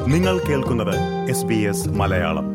നിങ്ങൾ കേൾക്കുന്നത് S B S Malayalam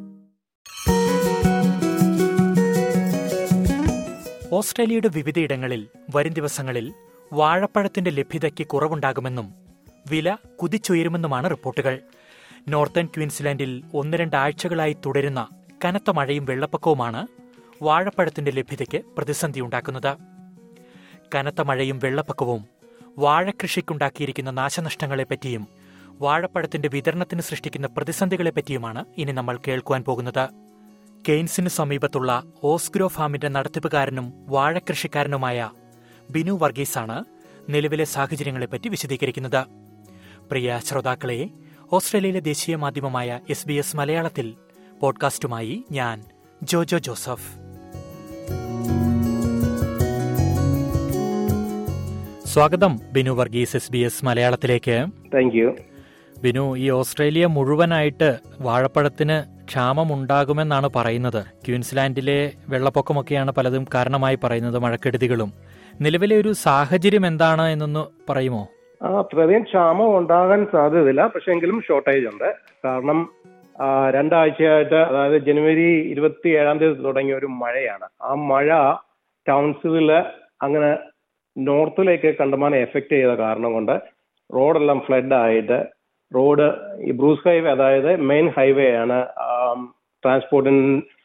ഓസ്ട്രേലിയയുടെ വിവിധയിടങ്ങളിൽ വരും ദിവസങ്ങളിൽ വാഴപ്പഴത്തിന്റെ ലഭ്യതയ്ക്ക് കുറവുണ്ടാകുമെന്നും വില കുതിച്ചുയരുമെന്നുമാണ് റിപ്പോർട്ടുകൾ നോർത്തേൺ ക്വീൻസ്ലാൻഡിൽ ഒന്ന് രണ്ടാഴ്ചകളായി തുടരുന്ന കനത്ത മഴയും വെള്ളപ്പൊക്കവുമാണ് വാഴപ്പഴത്തിന്റെ ലഭ്യതയ്ക്ക് പ്രതിസന്ധിയുണ്ടാക്കുന്നത് കനത്ത മഴയും വെള്ളപ്പൊക്കവും വാഴകൃഷിക്കുണ്ടാക്കിയിരിക്കുന്ന നാശനഷ്ടങ്ങളെപ്പറ്റിയും വാഴപ്പഴത്തിന്റെ വിതരണത്തിന് സൃഷ്ടിക്കുന്ന പ്രതിസന്ധികളെപ്പറ്റിയുമാണ് ഇനി നമ്മൾ കേൾക്കുവാൻ പോകുന്നത് കെയ്ൻസിന് സമീപത്തുള്ള ഓസ്ഗ്രോ ഫാമിന്റെ നടത്തിപ്പുകാരനും വാഴകൃഷിക്കാരനുമായ ബിനു വർഗീസാണ് നിലവിലെ സാഹചര്യങ്ങളെപ്പറ്റി വിശദീകരിക്കുന്നത് പ്രിയ ശ്രോതാക്കളെ ഓസ്ട്രേലിയയിലെ ദേശീയ മാധ്യമമായ എസ് ബി എസ് മലയാളത്തിൽ പോഡ്കാസ്റ്റുമായി ഞാൻ ജോജോ ജോസഫ് സ്വാഗതം Binu Varghese S B S മലയാളത്തിലേക്ക് താങ്ക് യു ബിനു ഈ ഓസ്ട്രേലിയ മുഴുവനായിട്ട് വാഴപ്പഴത്തിന് ക്ഷാമമുണ്ടാകുമെന്നാണ് പറയുന്നത് ക്വീൻസ്ലാൻഡിലെ വെള്ളപ്പൊക്കമൊക്കെയാണ് പലതും കാരണമായി പറയുന്നത് മഴക്കെടുതികളും നിലവിലെ ഒരു സാഹചര്യം എന്താണ് എന്നൊന്ന് പറയുമോ ആ, അത്രയധികം ക്ഷാമം ഉണ്ടാകാൻ സാധ്യതയില്ല പക്ഷെ എങ്കിലും ഷോർട്ടേജ് ഉണ്ട് കാരണം ആ, രണ്ടാഴ്ചയായിട്ട് അതായത് ജനുവരി ഇരുപത്തി ഏഴാം തീയതി തുടങ്ങിയ ഒരു മഴയാണ് ആ മഴ ടൗൺസില് അങ്ങനെ നോർത്തിലേക്ക് കണ്ടമാനം എഫക്ട് ചെയ്ത കാരണം കൊണ്ട് റോഡെല്ലാം ഫ്ലഡ് ആയിട്ട് റോഡ് ഈ ബ്രൂസ് ഹൈവേ അതായത് മെയിൻ ഹൈവേ ആണ് ട്രാൻസ്പോർട്ടിന്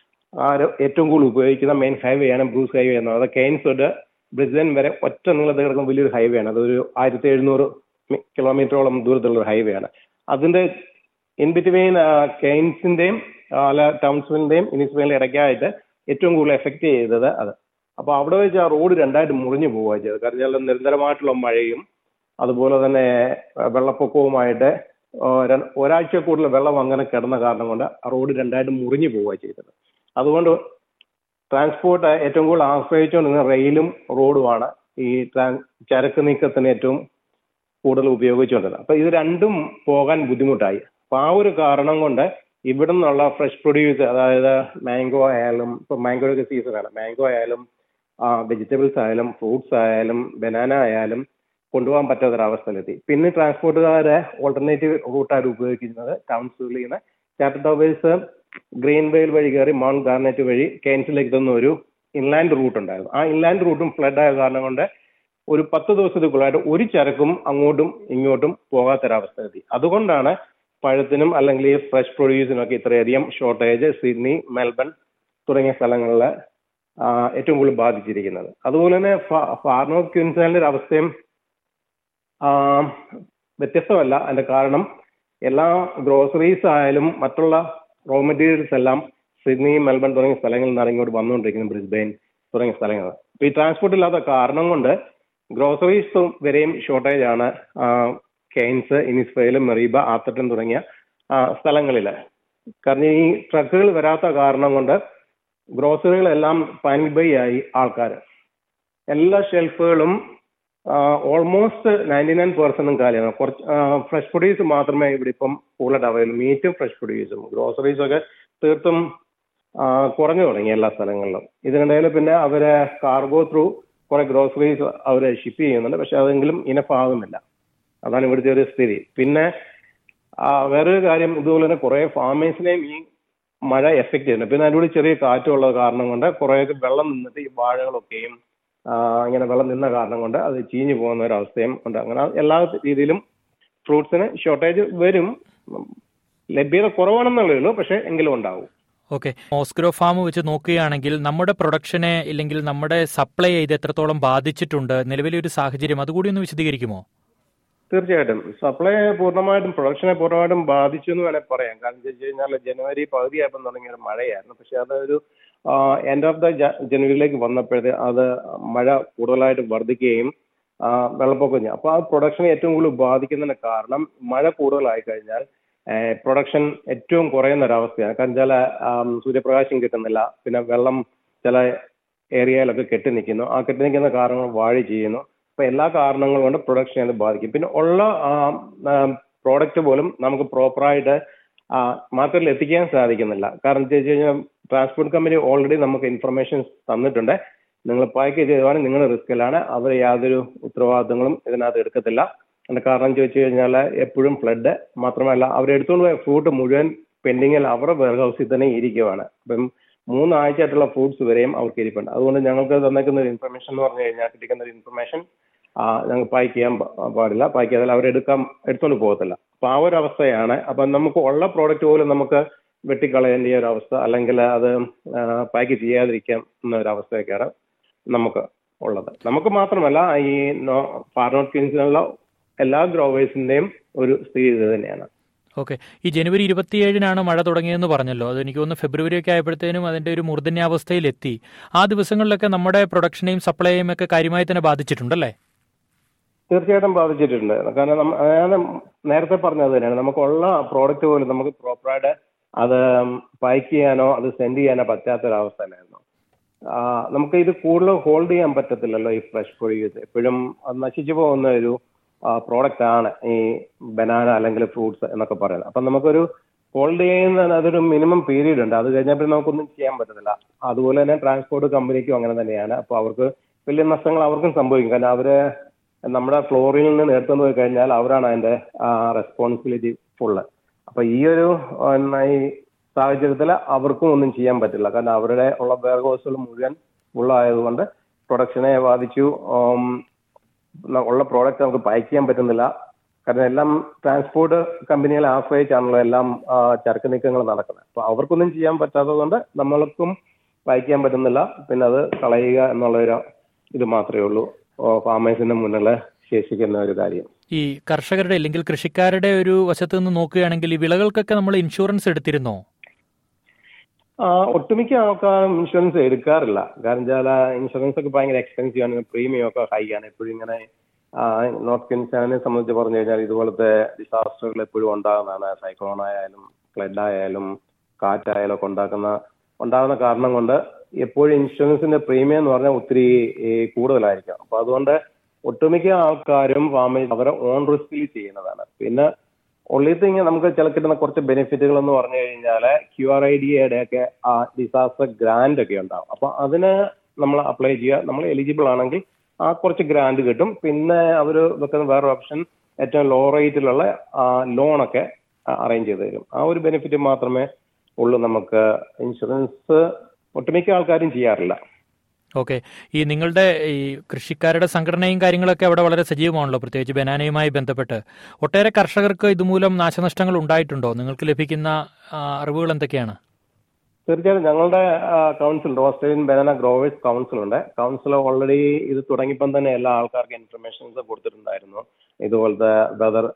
ഏറ്റവും കൂടുതൽ ഉപയോഗിക്കുന്ന മെയിൻ ഹൈവേ ആണ് ബ്രൂസ് ഹൈവേ എന്ന് പറയുന്നത് കെയ്ൻസ് തൊട്ട് ബ്രിസ്ബൻ വരെ ഒറ്റ നീളത്തിൽ കിടക്കുന്ന വലിയൊരു ഹൈവേ ആണ് അതൊരു ആയിരത്തി എഴുന്നൂറ് കിലോമീറ്ററോളം ദൂരത്തുള്ള ഒരു ഹൈവേ ആണ് അതിന്റെ ഇൻ ബിറ്റ്വീൻ കെയ്ൻസിന്റെയും അല്ല ടൗൺസിന്റെയും ഇനിസ്ബയിലിന്റെ ഇടയ്ക്കായിട്ട് ഏറ്റവും കൂടുതൽ എഫക്ട് ചെയ്തത് അത് അപ്പൊ അവിടെ വെച്ച് ആ റോഡ് രണ്ടായിട്ട് മുറിഞ്ഞു പോവുക ചെയ്തത് കാരണം വെച്ചാൽ നിരന്തരമായിട്ടുള്ള മഴയും അതുപോലെ തന്നെ ആ, വെള്ളപ്പൊക്കവുമായിട്ട് ആ, ര- ഒരാഴ്ച കൂടുതൽ വെള്ളം അങ്ങനെ കിടന്ന കാരണം കൊണ്ട് ആ റോഡ് രണ്ടായിട്ട് മുറിഞ്ഞു പോവുക ചെയ്തത് അതുകൊണ്ട് ട്രാൻസ്പോർട്ട് ഏറ്റവും കൂടുതൽ ആശ്രയിച്ചുകൊണ്ടിരുന്ന റെയിലും റോഡുമാണ് ഈ ട്രാൻ- ചരക്ക് നീക്കത്തിന് ഏറ്റവും കൂടുതൽ ഉപയോഗിച്ചുകൊണ്ടിരുന്നത് അപ്പൊ ഇത് രണ്ടും പോകാൻ ബുദ്ധിമുട്ടായി അപ്പൊ ആ ഒരു കാരണം കൊണ്ട് ഇവിടെ നിന്നുള്ള ഫ്രഷ് പ്രൊഡ്യൂസ് അതായത് മാംഗോ ആയാലും ഇപ്പൊ മാംഗോയുടെ സീസണാണ് മാംഗോ ആയാലും വെജിറ്റബിൾസ് ആയാലും ഫ്രൂട്ട്സ് ആയാലും ബനാന ആയാലും കൊണ്ടുപോകാൻ പറ്റാത്തൊരവസ്ഥയിലെത്തി പിന്നെ ട്രാൻസ്പോർട്ടുകാരെ ഓൾട്ടർനേറ്റീവ് റൂട്ടായിട്ട് ഉപയോഗിക്കുന്നത് ടൗൺസിൽ നിന്ന് ക്യാപിറ്റൽ ടവേഴ്സ് ഗ്രീൻ വെയിൽ വഴി കയറി മൗണ്ട് ഗാർനറ്റ് വഴി കെയ്ൻസിലേക്ക് എത്തുന്ന ഒരു ഇൻലാൻഡ് റൂട്ട് ഉണ്ടായിരുന്നു ആ ഇൻലാൻഡ് റൂട്ടും ഫ്ലഡ് ആയ കാരണം കൊണ്ട് ഒരു പത്ത് ദിവസത്തേക്കുള്ളായിട്ട് ഒരു ചരക്കും അങ്ങോട്ടും ഇങ്ങോട്ടും പോകാത്തൊരവസ്ഥ എത്തി അതുകൊണ്ടാണ് പഴത്തിനും അല്ലെങ്കിൽ ഈ ഫ്രഷ് പ്രൊഡ്യൂസിനും ഒക്കെ ഇത്രയധികം ഷോർട്ടേജ് സിഡ്നി മെൽബൺ തുടങ്ങിയ സ്ഥലങ്ങളിൽ ഏറ്റവും കൂടുതൽ ബാധിച്ചിരിക്കുന്നത് അതുപോലെ തന്നെ ഫാർമർ ക്വിൻസാലിന്റെ ഒരു അവസ്ഥയും ആ, വ്യത്യസ്തമല്ല അതിന്റെ കാരണം എല്ലാ ഗ്രോസറീസ് ആയാലും മറ്റുള്ള റോ മെറ്റീരിയൽസ് എല്ലാം സിഡ്നി മെൽബൺ തുടങ്ങിയ സ്ഥലങ്ങളിൽ നിന്നാണ് ഇങ്ങോട്ട് വന്നുകൊണ്ടിരിക്കുന്നത് ബ്രിസ്ബെയിൻ തുടങ്ങിയ സ്ഥലങ്ങൾ അപ്പൊ ഈ ട്രാൻസ്പോർട്ട് ഇല്ലാത്ത കാരണം കൊണ്ട് ഗ്രോസറീസ് വരെയും ഷോർട്ടേജ് ആണ് ആ, കെയ്ൻസ് ഇനിസ്ഫയിൽ മെറീബ ആത്തട്ടൻ തുടങ്ങിയ സ്ഥലങ്ങളിൽ കാരണം ഈ ട്രക്കുകൾ വരാത്ത കാരണം കൊണ്ട് ഗ്രോസറികളെല്ലാം പാനിക് ബൈ ആയി ആൾക്കാർ എല്ലാ ഷെൽഫുകളും ഓൾമോസ്റ്റ് നയൻറ്റി നയൻ പെർസെന്റും കാലിയാണ് കുറച്ച് ഫ്രഷ് പ്രൊഡ്യൂസ് മാത്രമേ ഇവിടെ ഇപ്പം കൂടുതലായിട്ട് അവൈലബിൾ മീറ്റും ഫ്രഷ് പ്രൊഡ്യൂസും ഗ്രോസറീസ് ഒക്കെ തീർത്തും ആ, കുറഞ്ഞു തുടങ്ങി എല്ലാ സ്ഥലങ്ങളിലും ഇതിനിടയിൽ പിന്നെ അവര് കാർഗോ ത്രൂ കുറെ ഗ്രോസറീസ് അവര് ഷിപ്പ് ചെയ്യുന്നുണ്ട് പക്ഷെ അതെങ്കിലും ഇനഫ് ആകുന്നില്ല അതാണ് ഇവിടുത്തെ ഒരു സ്ഥിതി പിന്നെ ആ, വേറൊരു കാര്യം ഇതുപോലെ തന്നെ കുറെ ഫാമേഴ്സിനെയും ഈ മഴ എഫക്ട് ചെയ്യുന്നുണ്ട് പിന്നെ അതിലൂടെ ചെറിയ കാറ്റുള്ള കാരണം കൊണ്ട് കുറേയൊക്കെ വെള്ളം നിന്നിട്ട് ഈ വാഴകളൊക്കെയും ആ, ഇങ്ങനെ വെള്ളം നിന്ന കാരണം കൊണ്ട് അത് ചീഞ്ഞു പോകുന്ന ഒരു അവസ്ഥയും ഉണ്ട് അങ്ങനെ എല്ലാ രീതിയിലും ഫ്രൂട്ട്സിന് ഷോർട്ടേജ് വരും ലഭ്യത കുറവാണെന്നുള്ളേ ഉള്ളൂ പക്ഷെ എങ്കിലും ഉണ്ടാവും ഓക്കെ ഓസ്ഗ്രോ ഫാം വെച്ച് നോക്കുകയാണെങ്കിൽ നമ്മുടെ പ്രൊഡക്ഷനെ ഇല്ലെങ്കിൽ നമ്മുടെ സപ്ലൈ ചെയ്ത് എത്രത്തോളം ബാധിച്ചിട്ടുണ്ട് നിലവിലെ ഒരു സാഹചര്യം അതുകൂടി ഒന്ന് വിശദീകരിക്കുമോ തീർച്ചയായിട്ടും സപ്ലൈ പൂർണ്ണമായിട്ടും പ്രൊഡക്ഷനെ പൂർണ്ണമായിട്ടും ബാധിച്ചു എന്ന് വേണേൽ പറയാം കാരണം എന്താ വെച്ച് കഴിഞ്ഞാൽ ജനുവരി പകുതിയായപ്പോൾ തുടങ്ങിയ ഒരു മഴയായിരുന്നു പക്ഷെ അതൊരു എൻഡ് ഓഫ് ദ ജനുവരിയിലേക്ക് വന്നപ്പോഴത്തെ അത് മഴ കൂടുതലായിട്ട് വർദ്ധിക്കുകയും ആ, വെള്ളപ്പൊക്കം ചെയ്യും അപ്പോൾ ആ പ്രൊഡക്ഷനെ ഏറ്റവും കൂടുതൽ ബാധിക്കുന്നതിന് കാരണം മഴ കൂടുതലായി കഴിഞ്ഞാൽ പ്രൊഡക്ഷൻ ഏറ്റവും കുറയുന്ന ഒരവസ്ഥയാണ് കാരണം ചില സൂര്യപ്രകാശം കിട്ടുന്നില്ല പിന്നെ വെള്ളം ചില ഏരിയയിലൊക്കെ കെട്ടി നിൽക്കുന്നു ആ കെട്ടി നിൽക്കുന്ന കാരണങ്ങൾ വാഴ ചെയ്യുന്നു അപ്പൊ എല്ലാ കാരണങ്ങൾ കൊണ്ട് പ്രൊഡക്ഷനെ അത് ബാധിക്കും പിന്നെ ഉള്ള പ്രോഡക്റ്റ് പോലും നമുക്ക് പ്രോപ്പറായിട്ട് മാർക്കറ്റിൽ എത്തിക്കാൻ സാധിക്കുന്നില്ല കാരണം എന്താ വെച്ച് കഴിഞ്ഞാൽ ട്രാൻസ്പോർട്ട് കമ്പനി ഓൾറെഡി നമുക്ക് ഇൻഫർമേഷൻ തന്നിട്ടുണ്ട് നിങ്ങൾ പാക്ക് ചെയ്തതാണ് നിങ്ങളുടെ റിസ്കിലാണ് അവർ യാതൊരു ഉത്തരവാദിത്തങ്ങളും ഇതിനകത്ത് എടുക്കത്തില്ല അതിന്റെ കാരണം ചോദിച്ചു കഴിഞ്ഞാൽ എപ്പോഴും ഫ്ലഡ് മാത്രമല്ല അവരെടുത്തുകൊണ്ട് പോയ ഫ്രൂട്ട് മുഴുവൻ പെൻഡിങ്ങിൽ അവരുടെ വെയർ ഹൗസിൽ തന്നെ ഇരിക്കുവാണ് അപ്പം മൂന്നാഴ്ചയായിട്ടുള്ള ഫ്രൂട്ട്സ് വരെയും അവർക്ക് ഇരിപ്പുണ്ട് അതുകൊണ്ട് ഞങ്ങൾക്ക് തന്നേക്കുന്ന ഒരു ഇൻഫർമേഷൻ എന്ന് പറഞ്ഞു കഴിഞ്ഞാൽ കിട്ടിക്കുന്ന ഒരു ഇൻഫർമേഷൻ ഞങ്ങൾ പാക്ക് ചെയ്യാൻ പ- പാടില്ല പാക്ക് ചെയ്താൽ അവരെടുക്കാൻ എടുത്തുകൊണ്ട് പോകത്തില്ല അപ്പൊ ആ ഒരു അവസ്ഥയാണ് അപ്പൊ നമുക്ക് ഉള്ള പ്രോഡക്റ്റ് പോലും നമുക്ക് വെട്ടിക്കളയേണ്ട ഒരു അവസ്ഥ അല്ലെങ്കിൽ അത് പാക്ക് ചെയ്യാതിരിക്കാം എന്നൊരു അവസ്ഥയൊക്കെയാണ് നമുക്ക് ഉള്ളത് നമുക്ക് മാത്രമല്ല ഈ ഫാർമോട്ട് ക്ലീൻസിനുള്ള എല്ലാ ഗ്രോവേഴ്സിന്റെയും ഒരു സ്ഥിതി ഇത് തന്നെയാണ് ഓക്കെ ഈ ജനുവരി ഇരുപത്തിയേഴിനാണ് മഴ തുടങ്ങിയതെന്ന് പറഞ്ഞല്ലോ അത് എനിക്ക് തോന്നുന്നു ഫെബ്രുവരി ഒക്കെ ആയപ്പോഴത്തേനും അതിന്റെ ഒരു മൂർധന്യാവസ്ഥയിലെത്തി ആ ദിവസങ്ങളിലൊക്കെ നമ്മുടെ പ്രൊഡക്ഷനെയും സപ്ലൈയും ഒക്കെ കാര്യമായി തന്നെ ബാധിച്ചിട്ടുണ്ടല്ലേ തീർച്ചയായിട്ടും ബാധിച്ചിട്ടുണ്ട് കാരണം നമ്മ- ഞാൻ നേരത്തെ പറഞ്ഞത് തന്നെയാണ് നമുക്കുള്ള പ്രോഡക്റ്റ് പോലും നമുക്ക് പ്രോപ്പറായിട്ട് അത് പാക്ക് ചെയ്യാനോ അത് സെൻഡ് ചെയ്യാനോ പറ്റാത്തൊരവസ്ഥയിലായിരുന്നു ആ, നമുക്ക് ഇത് കൂടുതൽ ഹോൾഡ് ചെയ്യാൻ പറ്റത്തില്ലല്ലോ ഈ ഫ്രഷ് പ്രൊഡ്യൂസ് എപ്പോഴും അത് നശിച്ചു പോകുന്ന ഒരു പ്രോഡക്റ്റ് ആണ് ഈ ബനാന അല്ലെങ്കിൽ ഫ്രൂട്ട്സ് എന്നൊക്കെ പറയുന്നത് അപ്പം നമുക്കൊരു ഹോൾഡ് ചെയ്യുന്ന അതൊരു മിനിമം പീരീഡ് ഉണ്ട് അത് കഴിഞ്ഞാൽ പിന്നെ നമുക്കൊന്നും ചെയ്യാൻ പറ്റത്തില്ല അതുപോലെ തന്നെ ട്രാൻസ്പോർട്ട് കമ്പനിക്കും അങ്ങനെ തന്നെയാണ് അപ്പോൾ അവർക്ക് വലിയ നഷ്ടങ്ങൾ അവർക്കും സംഭവിക്കും കാരണം അവര് നമ്മുടെ ഫ്ലോറിൽ നിന്ന് എടുത്തുകൊണ്ട് പോയി കഴിഞ്ഞാൽ അവരാണ് അതിന്റെ റെസ്പോൺസിബിലിറ്റി ഫുള്ള് അപ്പൊ ഈ ഒരു ആ, ഈ സാഹചര്യത്തിൽ അവർക്കും ഒന്നും ചെയ്യാൻ പറ്റില്ല കാരണം അവരുടെ ഉള്ള വെയർഹൗസുകൾ മുഴുവൻ ഫുള്ളായതുകൊണ്ട് പ്രൊഡക്ഷനെ ബാധിച്ചു ഉം, ന- ഉള്ള പ്രോഡക്റ്റ് നമുക്ക് പാക്ക് ചെയ്യാൻ പറ്റുന്നില്ല കാരണം എല്ലാം ട്രാൻസ്പോർട്ട് കമ്പനികളെ ആശ്രയിച്ചാണല്ലോ എല്ലാം ആ, ചരക്ക് നീക്കങ്ങൾ നടക്കുന്നത് അപ്പൊ അവർക്കൊന്നും ചെയ്യാൻ പറ്റാത്തത് കൊണ്ട് നമ്മൾക്കും പാക്ക് ചെയ്യാൻ പറ്റുന്നില്ല പിന്നെ അത് കളയുക എന്നുള്ള ഒരു ഇത് മാത്രമേ ഉള്ളൂ ഫാമേഴ്സിന്റെ മുന്നിൽ ശേഷിക്കുന്ന ഒരു കാര്യം ഈ കർഷകരുടെ അല്ലെങ്കിൽ കൃഷിക്കാരുടെ ഒരു വശത്ത് നിന്ന് നോക്കുകയാണെങ്കിൽ ഈ വിളകൾക്കൊക്കെ നമ്മൾ ഇൻഷുറൻസ് എടുത്തിരുന്നോ ആ, ഒട്ടുമിക്ക ആൾക്കാരും ഇൻഷുറൻസ് എടുക്കാറില്ല കാരണം വെച്ചാൽ ഇൻഷുറൻസ് ഒക്കെ ഭയങ്കര എക്സ്പെൻസീവ് ആണ് പ്രീമിയം ഒക്കെ ഹൈ ആണ് എപ്പോഴും ഇങ്ങനെ ആ, നോർത്ത് ക്വീൻസ്ലാൻഡിനെ സംബന്ധിച്ച് പറഞ്ഞു കഴിഞ്ഞാൽ ഇതുപോലത്തെ ഡിസാസ്റ്ററുകൾ എപ്പോഴും ഉണ്ടാകുന്നതാണ് സൈക്ലോൺ ആയാലും ഫ്ലഡ് ആയാലും കാറ്റായാലും ഒക്കെ ഉണ്ടാക്കുന്ന ഉണ്ടാകുന്ന കാരണം കൊണ്ട് എപ്പോഴും ഇൻഷുറൻസിന്റെ പ്രീമിയം എന്ന് പറഞ്ഞാൽ ഒത്തിരി ഈ, കൂടുതലായിരിക്കും അപ്പൊ അതുകൊണ്ട് ഒട്ടുമിക്ക ആൾക്കാരും ഫാമിൽ അവരെ ഓൺ റിസ്കിൽ ചെയ്യുന്നതാണ് പിന്നെ ഒള്ളി തിങ് നമുക്ക് ചില കിട്ടുന്ന കുറച്ച് ബെനിഫിറ്റുകൾ എന്ന് പറഞ്ഞു കഴിഞ്ഞാൽ ക്യു ആർ ഐ ഡിയുടെ ഒക്കെ ആ ഡിസാസ്റ്റർ ഗ്രാൻഡ് ഒക്കെ ഉണ്ടാവും അപ്പൊ അതിന് നമ്മൾ അപ്ലൈ ചെയ്യുക നമ്മൾ എലിജിബിൾ ആണെങ്കിൽ ആ കുറച്ച് ഗ്രാൻഡ് കിട്ടും പിന്നെ അവർ വെക്കുന്ന വേറെ ഓപ്ഷൻ ഏറ്റവും ലോ റേറ്റിലുള്ള ലോണൊക്കെ അറേഞ്ച് ചെയ്ത് തരും ആ ഒരു ബെനിഫിറ്റ് മാത്രമേ ഉള്ളൂ നമുക്ക് ഇൻഷുറൻസ് ഒട്ടുമിക്ക ആൾക്കാരും ചെയ്യാറില്ല ഓക്കെ ഈ നിങ്ങളുടെ ഈ കൃഷിക്കാരുടെ സംഘടനയും കാര്യങ്ങളൊക്കെ അവിടെ വളരെ സജീവമാണല്ലോ പ്രത്യേകിച്ച് ബനാനയുമായി ബന്ധപ്പെട്ട് ഒട്ടേറെ കർഷകർക്ക് ഇതുമൂലം നാശനഷ്ടങ്ങൾ ഉണ്ടായിട്ടുണ്ടോ നിങ്ങൾക്ക് ലഭിക്കുന്ന ആ, അറിവുകൾ എന്തൊക്കെയാണ് തീർച്ചയായും ഞങ്ങളുടെ council Australian banana growers council ഉണ്ട് കൗൺസിൽ ഓൾറെഡി ഇത് തുടങ്ങിയപ്പം തന്നെ എല്ലാ ആൾക്കാർക്കും ഇൻഫർമേഷൻസ് കൊടുത്തിട്ടുണ്ടായിരുന്നു ഇതുപോലത്തെ വെതർ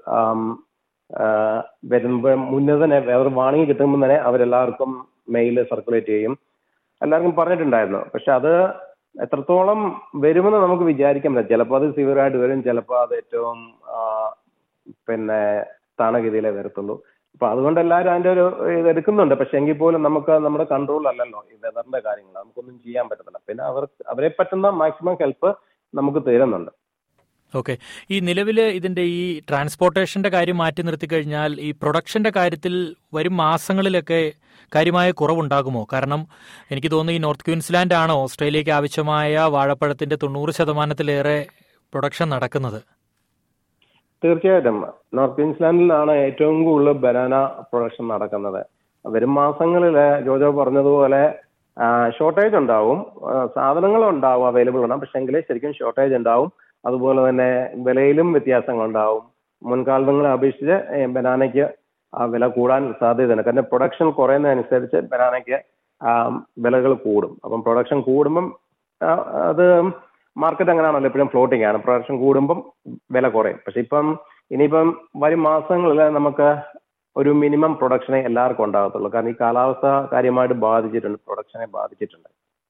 വരുമ്പോൾ മുന്നേ തന്നെ വെതർ വാണിംഗ് കിട്ടുമ്പോൾ തന്നെ അവരെല്ലാവർക്കും മെയിൽ സർക്കുലേറ്റ് ചെയ്യും എല്ലാവർക്കും പറഞ്ഞിട്ടുണ്ടായിരുന്നു പക്ഷെ അത് എത്രത്തോളം വരുമെന്ന് നമുക്ക് വിചാരിക്കാൻ പറ്റില്ല ചിലപ്പോൾ അത് സിവിയറായിട്ട് വരും ചിലപ്പോൾ അത് ഏറ്റവും ആ, പിന്നെ താണഗതിയിലേ വരത്തുള്ളൂ അപ്പൊ അതുകൊണ്ട് എല്ലാവരും അതിന്റെ ഒരു ഇത് എടുക്കുന്നുണ്ട് പക്ഷെ എങ്കിൽ പോലും നമുക്ക് നമ്മുടെ കൺട്രോൾ അല്ലല്ലോ ഈ വെതറിന്റെ കാര്യങ്ങൾ നമുക്കൊന്നും ചെയ്യാൻ പറ്റത്തില്ല പിന്നെ അവർ അവരെ പറ്റുന്ന മാക്സിമം ഹെൽപ്പ് നമുക്ക് തരുന്നുണ്ട് ഓക്കെ ഈ നിലവിൽ ഇതിന്റെ ഈ ട്രാൻസ്പോർട്ടേഷന്റെ കാര്യം മാറ്റി നിർത്തി കഴിഞ്ഞാൽ ഈ പ്രൊഡക്ഷന്റെ കാര്യത്തിൽ വരും മാസങ്ങളിലൊക്കെ കാര്യമായ കുറവുണ്ടാകുമോ കാരണം എനിക്ക് തോന്നുന്നു ഈ നോർത്ത് ക്വീൻസ്ലാൻഡ് ആണ് ഓസ്ട്രേലിയക്ക് ആവശ്യമായ വാഴപ്പഴത്തിന്റെ തൊണ്ണൂറ് ശതമാനത്തിലേറെ പ്രൊഡക്ഷൻ നടക്കുന്നത് തീർച്ചയായിട്ടും നോർത്ത് ക്വീൻസ്ലാൻഡിലാണ് ഏറ്റവും കൂടുതൽ ബനാന പ്രൊഡക്ഷൻ നടക്കുന്നത് വരും മാസങ്ങളിൽ ജോജോ പറഞ്ഞതുപോലെ ഷോർട്ടേജ് ഉണ്ടാവും ആ, സാധനങ്ങൾ ഉണ്ടാവും അവൈലബിൾ ആണ് പക്ഷെങ്കിൽ ശരിക്കും ഷോർട്ടേജ് ഉണ്ടാവും അതുപോലെ തന്നെ വിലയിലും വ്യത്യാസങ്ങൾ ഉണ്ടാവും മുൻകാലങ്ങളെ അപേക്ഷിച്ച് ഏ, ബനാനയ്ക്ക് ആ, വില കൂടാൻ സാധ്യതയുണ്ട് കാരണം പ്രൊഡക്ഷൻ കുറയുന്നതനുസരിച്ച് ബനാനയ്ക്ക് ആ, വിലകൾ കൂടും അപ്പം പ്രൊഡക്ഷൻ കൂടുമ്പം ആ, അത് മാർക്കറ്റ് അങ്ങനെയാണല്ലോ എപ്പോഴും ഫ്ലോട്ടിംഗ് ആണ് പ്രൊഡക്ഷൻ കൂടുമ്പം വില കുറയും പക്ഷെ ഇപ്പം ഇനിയിപ്പം വരും മാസങ്ങളിൽ നമുക്ക് ഒരു മിനിമം പ്രൊഡക്ഷനെ എല്ലാവർക്കും ഉണ്ടാകത്തുള്ളൂ കാരണം ഈ കാലാവസ്ഥ കാര്യമായിട്ട് ബാധിച്ചിട്ടുണ്ട് പ്രൊഡക്ഷനെ ബാധിച്ചിട്ടുണ്ട്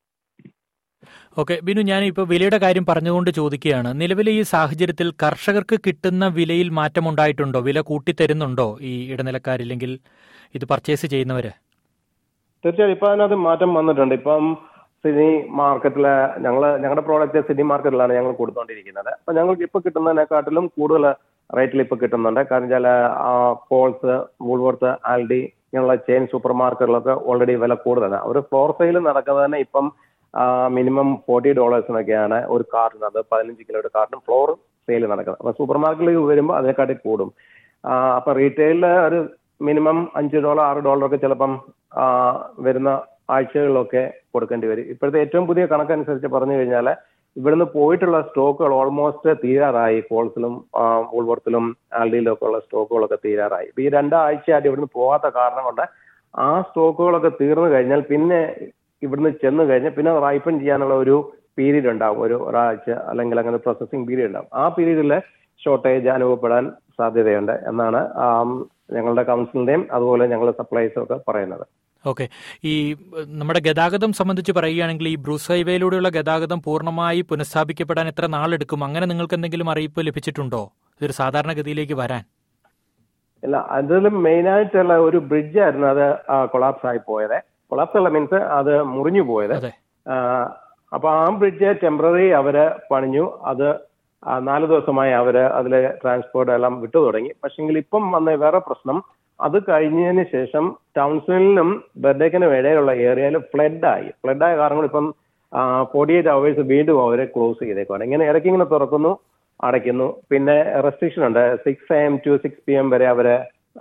ഓക്കെ ബിനു ഞാൻ ഇപ്പോൾ വിലയുടെ കാര്യം പറഞ്ഞുകൊണ്ട് ചോദിക്കുകയാണ് നിലവിലെ ഈ സാഹചര്യത്തിൽ കർഷകർക്ക് കിട്ടുന്ന വിലയിൽ മാറ്റമുണ്ടായിട്ടുണ്ടോ വില കൂട്ടിത്തരുന്നുണ്ടോ ഈ ഇടനിലക്കാരില്ലെങ്കിൽ ഇത് പർച്ചേസ് ചെയ്യുന്നവര് തീർച്ചയായും ഇപ്പൊ അതിനകത്ത് മാറ്റം വന്നിട്ടുണ്ട് ഇപ്പം സിഡ്നി മാർക്കറ്റില് ഞങ്ങൾ ഞങ്ങളുടെ പ്രോഡക്റ്റ് സിഡ്നി മാർക്കറ്റിലാണ് ഞങ്ങൾ കൊടുത്തുകൊണ്ടിരിക്കുന്നത് അപ്പൊ ഞങ്ങൾക്ക് ഇപ്പൊ കിട്ടുന്നതിനെക്കാട്ടിലും കൂടുതൽ റേറ്റിൽ ഇപ്പൊ കിട്ടുന്നുണ്ട് കാരണം വെച്ചാൽ കോൾസ് വൂൾവർത്ത് ആൽഡി ഇങ്ങനെയുള്ള ചെയിൻ സൂപ്പർ മാർക്കറ്റിലൊക്കെ ഓൾറെഡി വില കൂടുതലാണ് ഒരു ഫ്ലോർ സെയിൽ നടക്കുന്നത് തന്നെ ഇപ്പം മിനിമം ഫോർട്ടി ഡോളേഴ്സിനൊക്കെയാണ് ഒരു കാർട്ടിന് അത് പതിനഞ്ച് കിലോയുടെ കാർട്ടിന് ഫ്ലോർ സെയിൽ നടക്കുന്നത് അപ്പൊ സൂപ്പർ മാർക്കറ്റിലേക്ക് വരുമ്പോൾ അതിനെക്കാട്ടി കൂടും ആ, അപ്പൊ റീറ്റെയിലിൽ ഒരു മിനിമം അഞ്ച് ഡോളർ ആറ് ഡോളറൊക്കെ ചിലപ്പം ആ, വരുന്ന ആഴ്ചകളിലൊക്കെ കൊടുക്കേണ്ടി വരും ഇപ്പോഴത്തെ ഏറ്റവും പുതിയ കണക്കനുസരിച്ച് പറഞ്ഞു കഴിഞ്ഞാൽ ഇവിടുന്ന് പോയിട്ടുള്ള സ്റ്റോക്കുകൾ ഓൾമോസ്റ്റ് തീരാറായി കോൾസിലും ഉൾവർത്തിലും ആൽഡിയിലും ഒക്കെ ഉള്ള സ്റ്റോക്കുകളൊക്കെ തീരാറായി ഇപ്പൊ ഈ രണ്ടാഴ്ചയായിട്ട് ഇവിടുന്ന് പോകാത്ത കാരണം കൊണ്ട് ആ സ്റ്റോക്കുകളൊക്കെ തീർന്നു കഴിഞ്ഞാൽ പിന്നെ ഇവിടുന്ന് ചെന്ന് കഴിഞ്ഞാൽ പിന്നെ റൈപ്പൻ ചെയ്യാനുള്ള ഒരു പീരീഡ് ഉണ്ടാവും ഒരു ഒരാഴ്ച അല്ലെങ്കിൽ അങ്ങനെ പ്രോസസ്സിംഗ് പീരീഡ് ഉണ്ടാവും ആ പീരീഡിൽ ഷോർട്ടേജ് അനുഭവപ്പെടാൻ സാധ്യതയുണ്ട് എന്നാണ് ആം, ഞങ്ങളുടെ കൗൺസിലിന്റെയും അതുപോലെ ഞങ്ങളുടെ സപ്ലൈസും ഒക്കെ പറയുന്നത് ഓക്കെ ഈ ഏഹ്, നമ്മുടെ ഗതാഗതം സംബന്ധിച്ച് പറയുകയാണെങ്കിൽ ഈ ബ്രൂസ് ഹൈവേയിലൂടെയുള്ള ഗതാഗതം പൂർണ്ണമായി പുനഃസ്ഥാപിക്കപ്പെടാൻ എത്ര നാളെടുക്കും അങ്ങനെ നിങ്ങൾക്ക് എന്തെങ്കിലും അറിയിപ്പ് ലഭിച്ചിട്ടുണ്ടോ ഇതൊരു സാധാരണഗതിയിലേക്ക് വരാൻ ഇല്ല അതിലും മെയിൻ ആയിട്ടുള്ള ഒരു ബ്രിഡ്ജ് ആയിരുന്നു അത് കൊളാപ്സ് ആയി പോയത് കൊളാപ്സ് അല്ല മീൻസ് അത് മുറിഞ്ഞു പോയത് അതെ ആ, അപ്പൊ ആ ബ്രിഡ്ജ് ടെമ്പററി അവര് പണിഞ്ഞു അത് ആ, നാല് ദിവസമായി അവര് അതിലെ ട്രാൻസ്പോർട്ട് എല്ലാം വിട്ടു തുടങ്ങി പക്ഷെങ്കിൽ ഇപ്പം വന്ന വേറെ പ്രശ്നം അത് കഴിഞ്ഞതിന് ശേഷം ടൗൺസിലും ബർഡേക്കിനും ഇടയിലുള്ള ഏരിയയിൽ ഫ്ലഡ് ആയി ഫ്ലഡ് ആയ കാരണം കൊണ്ട് ഇപ്പം ഫോർട്ടി എയ്റ്റ് അവേഴ്സ് വീണ്ടും അവരെ ക്ലോസ് ചെയ്തേക്കുവാണ് ഇങ്ങനെ ഇടയ്ക്ക് ഇങ്ങനെ തുറക്കുന്നു അടയ്ക്കുന്നു പിന്നെ റെസ്ട്രിക്ഷൻ ഉണ്ട് six A M to six P M വരെ അവര്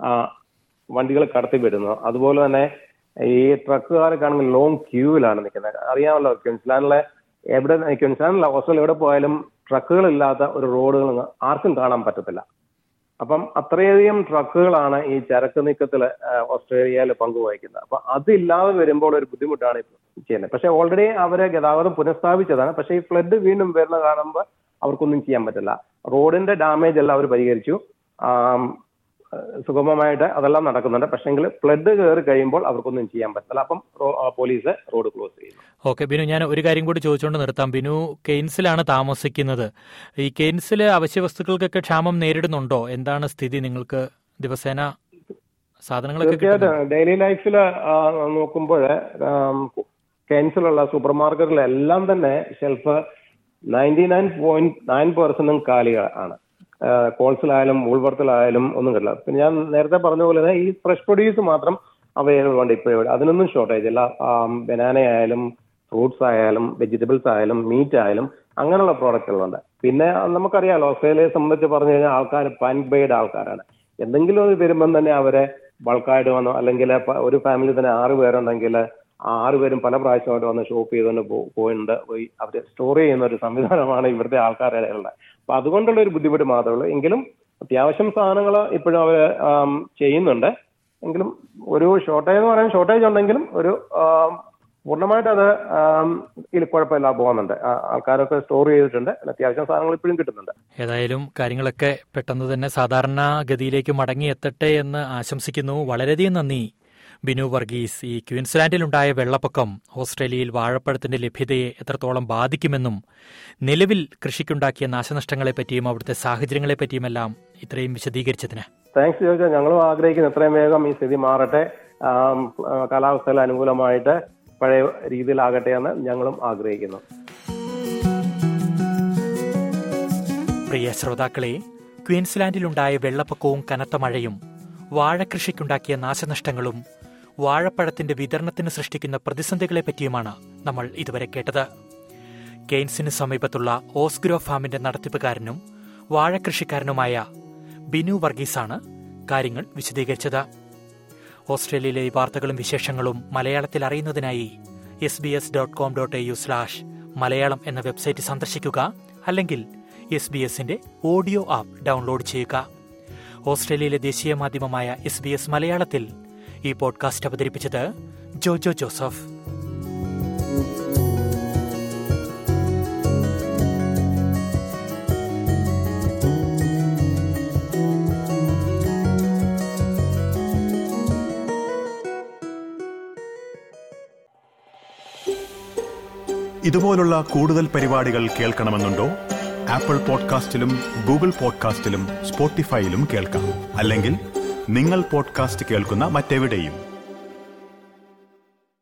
വണ്ടികൾ കടത്തി വിടുന്നു അതുപോലെ തന്നെ ഈ ട്രക്കുകാരൊക്കെ ആണെങ്കിൽ ലോങ് ക്യൂവിലാണ് നിൽക്കുന്നത് അറിയാമല്ലോ ക്വിൻസ്ലാൻഡിലെ എവിടെ ക്വിൻസ്ലാൻഡിലെ ഓസ്ട്രേലിയ എവിടെ പോയാലും ട്രക്കുകൾ ഇല്ലാത്ത ഒരു റോഡുകൾ ആർക്കും കാണാൻ പറ്റത്തില്ല അപ്പം അത്രയധികം ട്രക്കുകളാണ് ഈ ചരക്ക് നീക്കത്തിൽ ഓസ്ട്രേലിയയിൽ പങ്കുവഹിക്കുന്നത് അപ്പൊ അതില്ലാതെ വരുമ്പോൾ ഒരു ബുദ്ധിമുട്ടാണ് ഇപ്പൊ ചെയ്യുന്നത് പക്ഷെ ഓൾറെഡി അവരെ ഗതാഗതം പുനഃസ്ഥാപിച്ചതാണ് പക്ഷെ ഈ ഫ്ലഡ് വീണ്ടും വരുന്ന കാണുമ്പോൾ അവർക്കൊന്നും ചെയ്യാൻ പറ്റില്ല റോഡിന്റെ ഡാമേജ് എല്ലാം അവർ പരിഹരിച്ചു ആം, ഏഹ് സുഗമമായിട്ട് അതെല്ലാം നടക്കുന്നുണ്ട് പക്ഷെങ്കിൽ ഫ്ലഡ് കയറി കഴിയുമ്പോൾ അവർക്കൊന്നും ചെയ്യാൻ പറ്റില്ല അപ്പം റോ- ആ, പോലീസ് റോഡ് ക്ലോസ് ചെയ്യുന്നു ഓക്കെ ബിനു ഞാൻ ഒരു കാര്യം കൂടി ചോദിച്ചുകൊണ്ട് നിർത്താം ബിനു കെയ്ൻസിലാണ് താമസിക്കുന്നത് ഈ കെയ്ൻസിലെ അവശ്യ വസ്തുക്കൾക്കൊക്കെ ക്ഷാമം നേരിടുന്നുണ്ടോ എന്താണ് സ്ഥിതി നിങ്ങൾക്ക് ദിവസേന സാധനങ്ങളൊക്കെ കിട്ടുന്നുണ്ടോ? തീർച്ചയായിട്ടും ഡെയിലി ലൈഫിൽ നോക്കുമ്പോൾ കെൻസിലുള്ള സൂപ്പർ മാർക്കറ്റിലെല്ലാം തന്നെ shelf ninety nine point nine പെർസെന്റും കാലികളാണ് കോൾസിലായാലും വൂൾവർത്തിലായാലും ഒന്നും കിട്ടില്ല പിന്നെ ഞാൻ നേരത്തെ പറഞ്ഞ പോലെ തന്നെ ഈ ഫ്രഷ് പ്രൊഡ്യൂസ് മാത്രം അവൈലബിൾ ഉണ്ട് ഇപ്പോൾ ഇവിടെ അതിനൊന്നും ഷോർട്ടേജ് ഇല്ല ബനാന ആയാലും ഫ്രൂട്ട്സ് ആയാലും വെജിറ്റബിൾസ് ആയാലും മീറ്റ് ആയാലും അങ്ങനെയുള്ള പ്രോഡക്റ്റുകളുണ്ട് പിന്നെ നമുക്കറിയാലോ ഓസ്ട്രേലിയയെ സംബന്ധിച്ച് പറഞ്ഞു കഴിഞ്ഞാൽ ആൾക്കാർ പാൻ ബെയ്ഡ് ആൾക്കാരാണ് എന്തെങ്കിലും ഒരു വരുമ്പം തന്നെ അവരെ ബൾക്കായിട്ട് വന്നോ അല്ലെങ്കിൽ പ- ഒരു ഫാമിലി തന്നെ ആറ് പേരുണ്ടെങ്കിൽ ആ ആറ് പേരും പല പ്രാവശ്യമായിട്ട് വന്ന് ഷോപ്പ് ചെയ്തുകൊണ്ട് പോ- പോയിട്ടുണ്ട് പോയി അവർ സ്റ്റോർ ചെയ്യുന്ന ഒരു സംവിധാനമാണ് ഇവിടുത്തെ ആൾക്കാരുടെ ഉള്ളത് അപ്പൊ അതുകൊണ്ടുള്ള ഒരു ബുദ്ധിമുട്ട് മാത്രമേ ഉള്ളൂ എങ്കിലും അത്യാവശ്യം സാധനങ്ങൾ ഇപ്പോഴും അവർ ചെയ്യുന്നുണ്ട് എങ്കിലും ഒരു ഷോർട്ടേജ് എന്ന് പറയാൻ ഷോർട്ടേജ് ഉണ്ടെങ്കിലും ഒരു ആം, പൂർണ്ണമായിട്ട് അത് ആം, ഇതിൽ കുഴപ്പമില്ല പോകുന്നുണ്ട് ആ, ആൾക്കാരൊക്കെ സ്റ്റോർ ചെയ്തിട്ടുണ്ട് അത്യാവശ്യം സാധനങ്ങൾ ഇപ്പോഴും കിട്ടുന്നുണ്ട് ഏതായാലും കാര്യങ്ങളൊക്കെ പെട്ടെന്ന് തന്നെ സാധാരണ ഗതിയിലേക്ക് മടങ്ങിയെത്തട്ടെ എന്ന് ആശംസിക്കുന്നു വളരെയധികം നന്ദി ബിനു വർഗീസ് ഈ ക്വീൻസ്ലാൻഡിലുണ്ടായ വെള്ളപ്പൊക്കം ഓസ്ട്രേലിയയിൽ വാഴപ്പഴത്തിന്റെ ലഭ്യതയെ എത്രത്തോളം ബാധിക്കുമെന്നും നിലവിൽ കൃഷിക്കുണ്ടാക്കിയ നാശനഷ്ടങ്ങളെപ്പറ്റിയും അവിടുത്തെ സാഹചര്യങ്ങളെപ്പറ്റിയുമെല്ലാം ഇത്രയും വിശദീകരിച്ചതിന് താങ്ക്സ് ചോദിച്ചാൽ ഞങ്ങളും ആഗ്രഹിക്കുന്നു എത്രയും വേഗം ഈ സ്ഥിതി മാറട്ടെ ആം, ആ, കാലാവസ്ഥയിൽ അനുകൂലമായിട്ട് പഴയ രീതിയിലാകട്ടെ എന്ന് ഞങ്ങളും ആഗ്രഹിക്കുന്നു പ്രിയ ശ്രോതാക്കളെ ക്വീൻസ്ലാൻഡിലുണ്ടായ വെള്ളപ്പൊക്കവും കനത്ത മഴയും വാഴകൃഷിക്കുണ്ടാക്കിയ നാശനഷ്ടങ്ങളും വാഴപ്പഴത്തിന്റെ വിതരണത്തിന് സൃഷ്ടിക്കുന്ന പ്രതിസന്ധികളെപ്പറ്റിയുമാണ് നമ്മൾ ഇതുവരെ കേട്ടത് കെയ്ൻസിന് സമീപത്തുള്ള ഓസ്ഗ്രോ ഫാമിന്റെ നടത്തിപ്പുകാരനും വാഴകൃഷിക്കാരനുമായ ബിനു വർഗീസാണ് കാര്യങ്ങൾ വിശദീകരിച്ചത് ഓസ്ട്രേലിയയിലെ ഈ വാർത്തകളും വിശേഷങ്ങളും മലയാളത്തിൽ അറിയുന്നതിനായി S B S dot com dot A U slash Malayalam എന്ന വെബ്സൈറ്റ് സന്ദർശിക്കുക അല്ലെങ്കിൽ എസ് ബി എസിന്റെ ഓഡിയോ ആപ്പ് ഡൗൺലോഡ് ചെയ്യുക ഓസ്ട്രേലിയയിലെ ദേശീയ മാധ്യമമായ എസ് ബി എസ് മലയാളത്തിൽ ഈ പോഡ്കാസ്റ്റ് അവതരിപ്പിച്ചത് ജോജോ ജോസഫ് ഇതുപോലുള്ള കൂടുതൽ പരിപാടികൾ കേൾക്കണമെന്നുണ്ടോ ആപ്പിൾ പോഡ്കാസ്റ്റിലും ഗൂഗിൾ പോഡ്കാസ്റ്റിലും സ്പോട്ടിഫൈയിലും കേൾക്കാം അല്ലെങ്കിൽ നിങ്ങൾ പോഡ്കാസ്റ്റ് കേൾക്കുന്ന മറ്റെവിടെയും